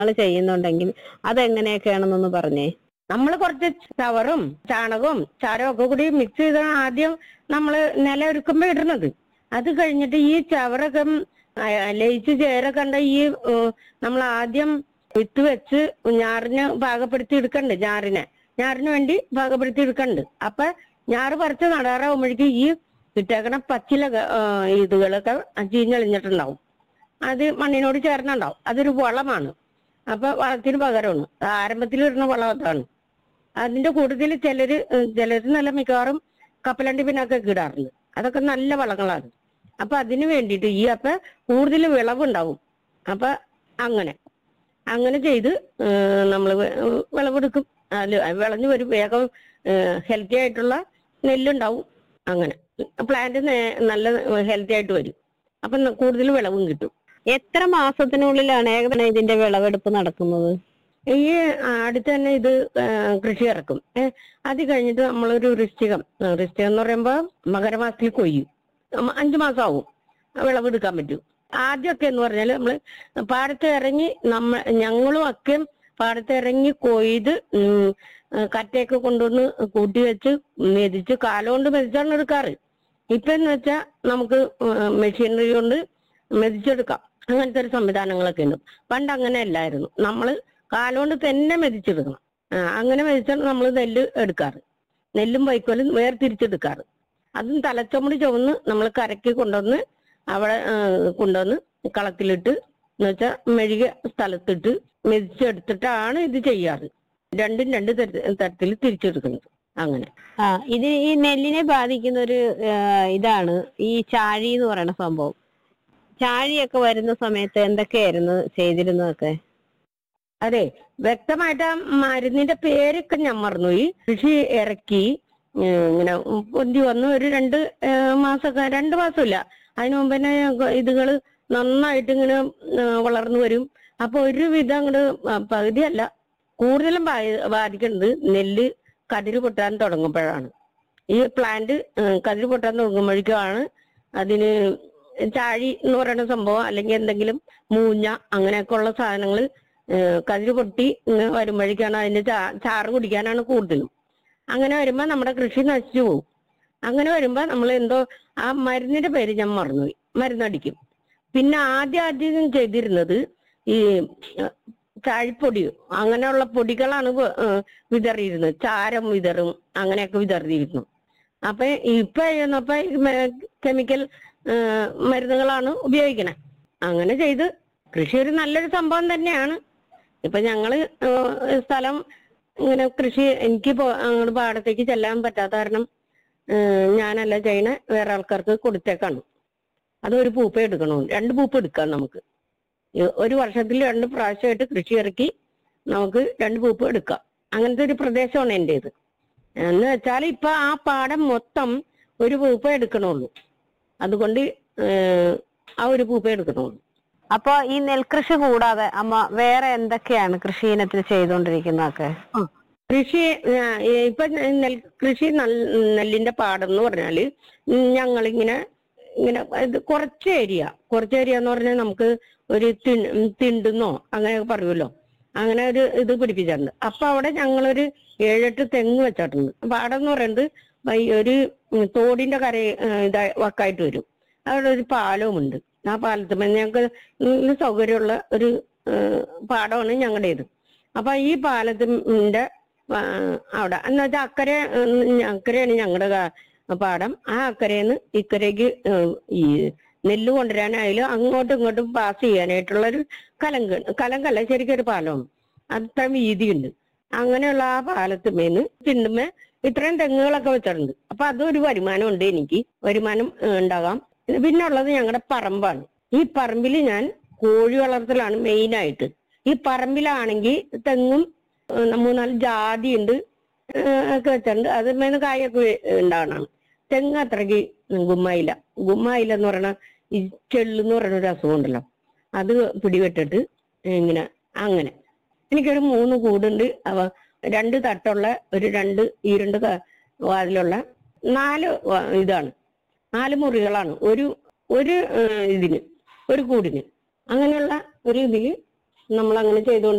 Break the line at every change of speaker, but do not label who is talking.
നിങ്ങൾ ചെയ്യുന്നുണ്ടെങ്കിൽ അതെങ്ങനെയൊക്കെയാണെന്നൊന്ന് പറഞ്ഞേ
നമ്മൾ കുറച്ച് ചവറും ചാണകവും ചാരവും ഒക്കെ കൂടി മിക്സ് ചെയ്താണ് ആദ്യം നമ്മൾ നില ഒരുക്കുമ്പോ ഇടുന്നത് അത് കഴിഞ്ഞിട്ട് ഈ ചവറൊക്കെ ഉം, ആ, ലയിച്ച് ചേരൊക്കെ ഉണ്ട് ഈ നമ്മൾ ആദ്യം വിത്ത് വെച്ച് ഞാറിന് പാകപ്പെടുത്തി എടുക്കണ്ട് ഞാറിനെ ഞാറിന് വേണ്ടി പാകപ്പെടുത്തി എടുക്കണ്ട് അപ്പൊ ഞാറ് പറിച്ച് നടാറാവുമ്പോഴേക്കും ഈ ഇട്ടേക്കണ പച്ചില ഇതുകളൊക്കെ ചീഞ്ഞളിഞ്ഞിട്ടുണ്ടാവും അത് മണ്ണിനോട് ചേർന്നുണ്ടാവും അതൊരു വളമാണ് അപ്പൊ വളത്തിന് പകരമാണ് ആരംഭത്തിൽ ഇടുന്ന വളം അതാണ് അതിന്റെ കൂട്ടത്തിൽ ചിലര് ഏഹ് ചിലര് നല്ല മിക്കവാറും കപ്പലണ്ടി പിന്നൊക്കെ ഇടാറുണ്ട് അതൊക്കെ നല്ല വളങ്ങളാണ് അപ്പൊ അതിന് വേണ്ടിയിട്ട് ഈ അപ്പൊ കൂടുതൽ വിളവുണ്ടാവും അപ്പൊ അങ്ങനെ അങ്ങനെ ചെയ്ത് നമ്മൾ വിളവെടുക്കും അതിൽ വിളഞ്ഞു വരും വേഗം ഹെൽത്തി ആയിട്ടുള്ള നെല്ലുണ്ടാവും അങ്ങനെ പ്ലാന്റ് നല്ല ഹെൽത്തി ആയിട്ട് വരും അപ്പൊ കൂടുതൽ വിളവും കിട്ടും
എത്ര മാസത്തിനുള്ളിലാണ് ഏകദേശം ഇതിന്റെ വിളവെടുപ്പ് നടക്കുന്നത്
ഈ അടുത്ത് തന്നെ ഇത് ആ, കൃഷി ഇറക്കും ഏ, അത് കഴിഞ്ഞിട്ട് നമ്മളൊരു വൃശ്ചികം ആ, വൃശ്ചികം എന്ന് പറയുമ്പോ മകരമാസത്തിൽ കൊയ്യും നമ്മ- അഞ്ചു മാസം ആവും വിളവെടുക്കാൻ പറ്റും ആദ്യമൊക്കെ എന്ന് പറഞ്ഞാല് നമ്മള് പാടത്ത് ഇറങ്ങി നമ്മ ഞങ്ങളും ഒക്കെ പാടത്ത് ഇറങ്ങി കൊയ്ത് ഉം, ആ, കറ്റയൊക്കെ കൊണ്ടുവന്ന് കൂട്ടി വെച്ച് മെതിച്ച് കാലം കൊണ്ട് മെതിച്ചാണ് എടുക്കാറ് ഇപ്പൊ എന്ന് വെച്ചാൽ നമുക്ക് മെഷീനറി കൊണ്ട് മെതിച്ചെടുക്കാം അങ്ങനത്തെ ഒരു സംവിധാനങ്ങളൊക്കെ ഉണ്ട് പണ്ട് അങ്ങനെ അല്ലായിരുന്നു നമ്മള് കാലുകൊണ്ട് തന്നെ മെതിച്ചെടുക്കണം ആ, അങ്ങനെ മെതിച്ചാണ് നമ്മൾ നെല്ല് എടുക്കാറ് നെല്ലും വൈക്കോലും വേർതിരിച്ചെടുക്കാറ് അതും തലച്ചമുടി ചുവന്ന് നമ്മൾ കരക്കി കൊണ്ടുവന്ന് അവിടെ ആ, കൊണ്ടുവന്ന് കളത്തിലിട്ട് എന്ന് വെച്ചാൽ മെഴുകിയ സ്ഥലത്തിട്ട് മെതിച്ചെടുത്തിട്ടാണ് ഇത് ചെയ്യാറ് രണ്ടും രണ്ട് തര- തരത്തിൽ തിരിച്ചെടുക്കുന്നത് അങ്ങനെ
ആ ഇത് ഈ നെല്ലിനെ ബാധിക്കുന്ന ഒരു ആ, ഇതാണ് ഈ ചാഴി എന്ന് പറയുന്ന സംഭവം ചാഴിയൊക്കെ വരുന്ന സമയത്ത് എന്തൊക്കെയായിരുന്നു ചെയ്തിരുന്നതൊക്കെ
അതെ വ്യക്തമായിട്ട് ആ മരുന്നിന്റെ പേരൊക്കെ ഞാൻ മറന്നുപോയി കൃഷി ഇറക്കി ഏഹ് ഇങ്ങനെ പൊന്തി വന്നു ഒരു രണ്ട് ഏഹ് മാസമൊക്കെ രണ്ട് മാസമില്ല അതിനു മുമ്പ് തന്നെ ഇതുകള് നന്നായിട്ട് ഇങ്ങനെ ഏഹ് വളർന്നു വരും അപ്പൊ ഒരുവിധം അങ്ങോട്ട് പകുതിയല്ല കൂടുതലും ബാ- ബാധിക്കുന്നത് നെല്ല് കതിര് പൊട്ടാൻ തുടങ്ങുമ്പോഴാണ് ഈ പ്ലാന്റ് ഏഹ് കതിര് പൊട്ടാൻ തുടങ്ങുമ്പോഴേക്കുമാണ് അതിന് ചാഴി എന്ന് പറയുന്ന സംഭവം അല്ലെങ്കിൽ എന്തെങ്കിലും മൂഞ്ഞ അങ്ങനെയൊക്കെ ഉള്ള സാധനങ്ങൾ കതിര് പൊട്ടി ഇങ്ങനെ വരുമ്പോഴേക്കാണ് അതിന്റെ ചാ- ചാറ് കുടിക്കാനാണ് കൂടുതലും അങ്ങനെ വരുമ്പോ നമ്മുടെ കൃഷി നശിച്ചു പോകും അങ്ങനെ വരുമ്പോ നമ്മൾ എന്തോ ആ മരുന്നിന്റെ പേര് ഞാൻ മറന്നുപോയി മരുന്നടിക്കും പിന്നെ ആദ്യം ആദ്യം ചെയ്തിരുന്നത് ഈ ഏഹ്, ചാഴിപ്പൊടി അങ്ങനെയുള്ള പൊടികളാണ് വ- ഏഹ് വിതറിയിരുന്നത് ചാരം വിതറും അങ്ങനെയൊക്കെ വിതറിയിരുന്നു അപ്പൊ ഇപ്പൊ ചെയ്യുന്നപ്പോ കെമിക്കൽ മരുന്നുകളാണ് ഉപയോഗിക്കണേ അങ്ങനെ ചെയ്ത് കൃഷി ഒരു നല്ലൊരു സംഭവം തന്നെയാണ് ഇപ്പൊ ഞങ്ങള് ഏഹ് സ്ഥലം ഇങ്ങനെ കൃഷി എനിക്ക് പോ- അങ്ങോട്ട് പാടത്തേക്ക് ചെല്ലാൻ പറ്റാത്ത കാരണം ഏഹ് ഞാനല്ല ചെയ്യണേ വേറെ ആൾക്കാർക്ക് കൊടുത്തേക്കാണ് അത് ഒരു പൂപ്പ എടുക്കണോ രണ്ട് പൂപ്പ് എടുക്കാം നമുക്ക് ഈ ഒരു വർഷത്തിൽ രണ്ട് പ്രാവശ്യമായിട്ട് കൃഷി ഇറക്കി നമുക്ക് രണ്ട് പൂപ്പ് എടുക്കാം അങ്ങനത്തെ ഒരു പ്രദേശമാണ് എൻ്റെത് എന്ന് വെച്ചാൽ ഇപ്പൊ ആ പാടം മൊത്തം ഒരു പൂപ്പ എടുക്കണുള്ളൂ അതുകൊണ്ട് ഏഹ് ആ ഒരു പൂപ്പ എടുക്കണുള്ളൂ
അപ്പൊ ഈ നെൽകൃഷി കൂടാതെ അമ്മ വേറെ എന്തൊക്കെയാണ് കൃഷി ഇനത്തിൽ ചെയ്തുകൊണ്ടിരിക്കുന്നതൊക്കെ
കൃഷി ആ, ഇപ്പൊ നെൽ കൃഷി നൽ- നെല്ലിന്റെ പാടം എന്ന് പറഞ്ഞാല് ഞങ്ങളിങ്ങനെ ഇങ്ങനെ ഇത് കുറച്ച് ഏരിയ കുറച്ച് ഏരിയ എന്ന് പറഞ്ഞാൽ നമുക്ക് ഒരു തിൺ- തിണ്ടുന്നോ അങ്ങനെ പറയുമല്ലോ അങ്ങനെ ഒരു ഇത് പിടിപ്പിച്ചിട്ടുണ്ട് അപ്പൊ അവിടെ ഞങ്ങളൊരു ഏഴെട്ട് തെങ്ങ് വെച്ചിട്ടുണ്ട് പാടം എന്ന് പറയുന്നത് വൈ- ഒരു ഉം, തോടിന്റെ കര ഇതാ വക്കായിട്ട് വരും അവിടെ ഒരു പാലവും ഉണ്ട് ആ പാലത്തുമ്മ ഞങ്ങൾക്ക് നല്ല സൗകര്യമുള്ള ഒരു ഏഹ്, പാടമാണ് ഞങ്ങളുടേത് അപ്പൊ ഈ പാലത്തിന്റെ ആ, അവിടെ എന്ന് വെച്ചാൽ അക്കരെ ഉം, അക്കരെയാണ് ഞങ്ങളുടെ പാടം ആ അക്കരേന്ന് ഇക്കരയ്ക്ക് ഉം, ഈ നെല്ല് കൊണ്ടുവരാനായാലും അങ്ങോട്ടും ഇങ്ങോട്ടും പാസ് ചെയ്യാനായിട്ടുള്ള ഒരു കലങ്ക് കലങ്കല്ല ശരിക്കും ഒരു പാലമാണ് അത്ര വീതിയുണ്ട് അങ്ങനെയുള്ള ആ പാലത്തുമേന്ന് തിണ്ടുമേ ഇത്രയും തെങ്ങുകളൊക്കെ വെച്ചിട്ടുണ്ട് അപ്പൊ അതൊരു വരുമാനം ഉണ്ട് എനിക്ക് വരുമാനം ഏഹ്, ഉണ്ടാകാം പിന്നെ ഉള്ളത് ഞങ്ങളുടെ പറമ്പാണ് ഈ പറമ്പിൽ ഞാൻ കോഴി വളർത്തലാണ് മെയിൻ ആയിട്ട് ഈ പറമ്പിലാണെങ്കിൽ തെങ്ങും ഏഹ്, മൂന്നാല് ജാതി ഉണ്ട് ഒക്കെ വെച്ചിട്ടുണ്ട് അതിന്മേന്ന് കായൊക്കെ വേ- ഉണ്ടാവണം തെങ്ങ് അത്രയ്ക്ക് ഗുമ്മായില്ല ഗുമ്മായില്ല എന്ന് പറയണ ഈ ചെള്ളെന്ന് പറയുന്ന ഒരു അസുഖം ഉണ്ടല്ലോ അത് പിടിപെട്ടിട്ട് ഇങ്ങനെ അങ്ങനെ എനിക്കൊരു മൂന്ന് കൂടുണ്ട് അവ രണ്ട് തട്ടുള്ള ഒരു രണ്ട് ഈ രണ്ട് ക- വാതിലുള്ള നാല് വ- ഇതാണ് നാല് മുറികളാണ് ഒരു ഒരു ഏഹ്, ഇതിന് ഒരു കൂടിന് അങ്ങനെയുള്ള ഒരു ഇതില് നമ്മൾ അങ്ങനെ ചെയ്തുകൊണ്ട്